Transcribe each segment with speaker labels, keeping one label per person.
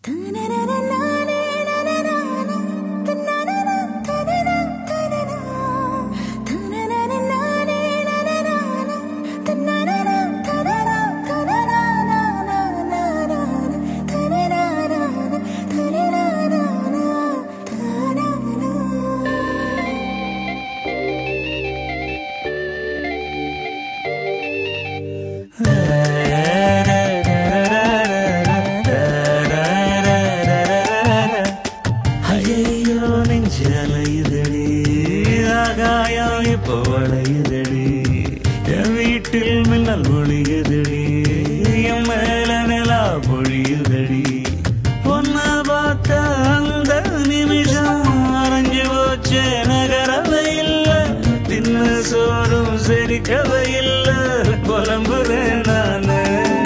Speaker 1: ஐயோ நெஞ்சு அலையுதடி ஆகாயம் இப்போ வளையுதடி என் வீட்டில் மின்னல் ஒளியுதடி என் மேல நிலா பொழியுதடி பொண்ண பார்த்த அந்த நிமிஷம் அரைஞ்சு போச்சு நகரவை இல்ல தின்ன சோறும் செரிக்கவை இல்ல புலம்புறேன் நானு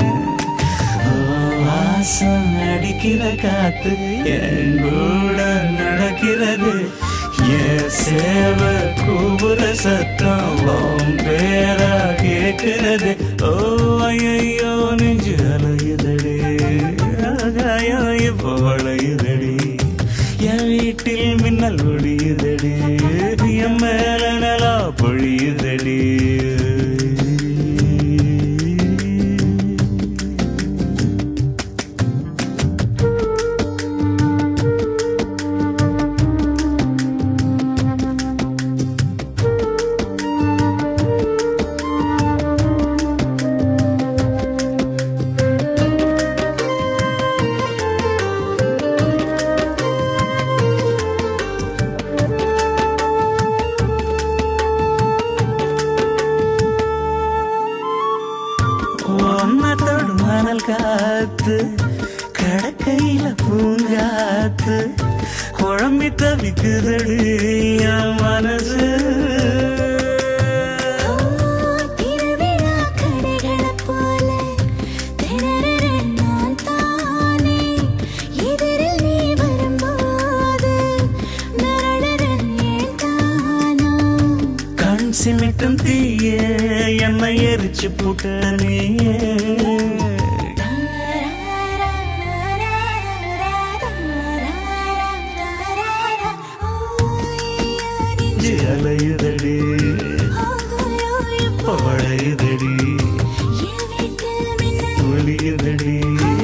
Speaker 1: வாசம் அடிக்கிற காத்து என் கூட நடக்கிறது என் சேவ கூபுர சத்தம் உன் பேரா கேட்கிறது ஓ ஐயோ நெஞ்சு அலையுதடி ஆகாயம் இப்போ வளையுதடி என் வீட்டில் மின்னல் ஒளியுதடி என் மேல நலா பொழியுதடி ஒன்னத்தோடு மணல் காத்து கடக்கையில பூங்காத்து குழம்பி தவிக்குதடி என் மனசு
Speaker 2: திருவிழா கடைகளைப் போல திணறுறேன் நான் தானே. எதிரில் நீ வரும்போது மிரளுறேன் ஏன் தானா?
Speaker 1: கண் சிமிட்டும் தீய என்னை எரிச்சு புட்ட நீயே நெஞ்சு அலையுதடி பழையுதடி ஒளியுதடி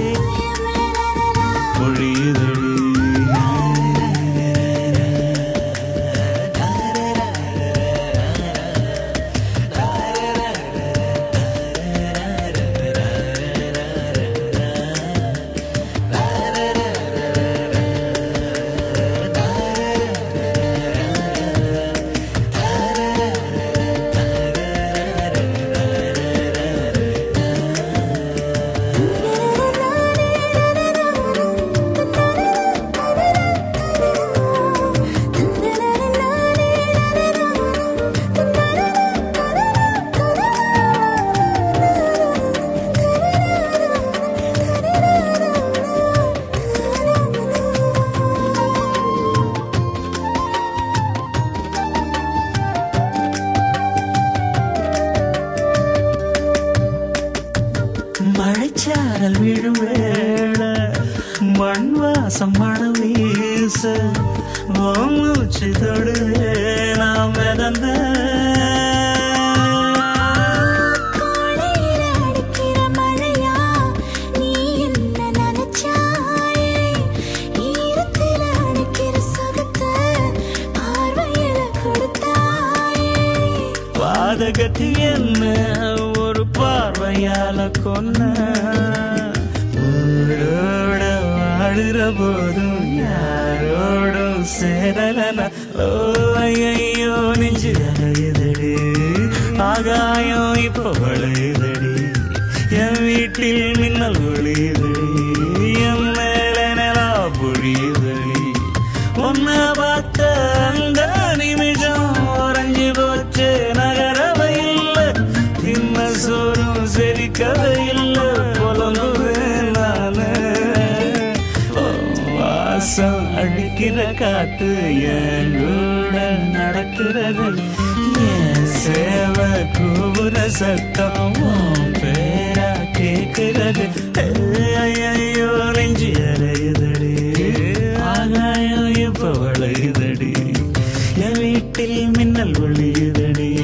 Speaker 1: ஒளியுதடி மழைச்சாரல் விழும் வேள மண் வாசம் மணம் வீச உன் மூச்சு தொடுவே நாம் மிதந்த
Speaker 2: காலையில அடிக்கிற மழையா நீ என்ன நினைச்சாயே ஈரத்தில அடிக்கிற சுகத்தை பார்வையில கொடுத்தாயே
Speaker 1: பாதகத்தி என்ன ஒரு பார்வையால கொன்ன ஊரோட வாழுற போதும் யாரோடும் சேரலன ஓ ஐயோ நெஞ்சு அலையுதடி ஆகாயம் இப்போ வளையுதடி என் வீட்டில் மின்னல் ஒளியுதடி என் மேல நிலா பொழியுதடி உன்னை பார்த்த அந்த நிமிஷம் உறைஞ்சு போச்சு நகரவை இல்ல தின்ன சோறும் செரிக்கவை இல்ல புலம்புவேன் நானு ஓ, வாசம் அடிக்கிற காத்து என் கூட நடக்கிறது என் சேவை கூவுற சத்தம் உன் பேரா கேட்கிறது ஐயோ நெஞ்சு அறையுது அலையுதடி என் வீட்டில் மின்னல் ஒளியுதடி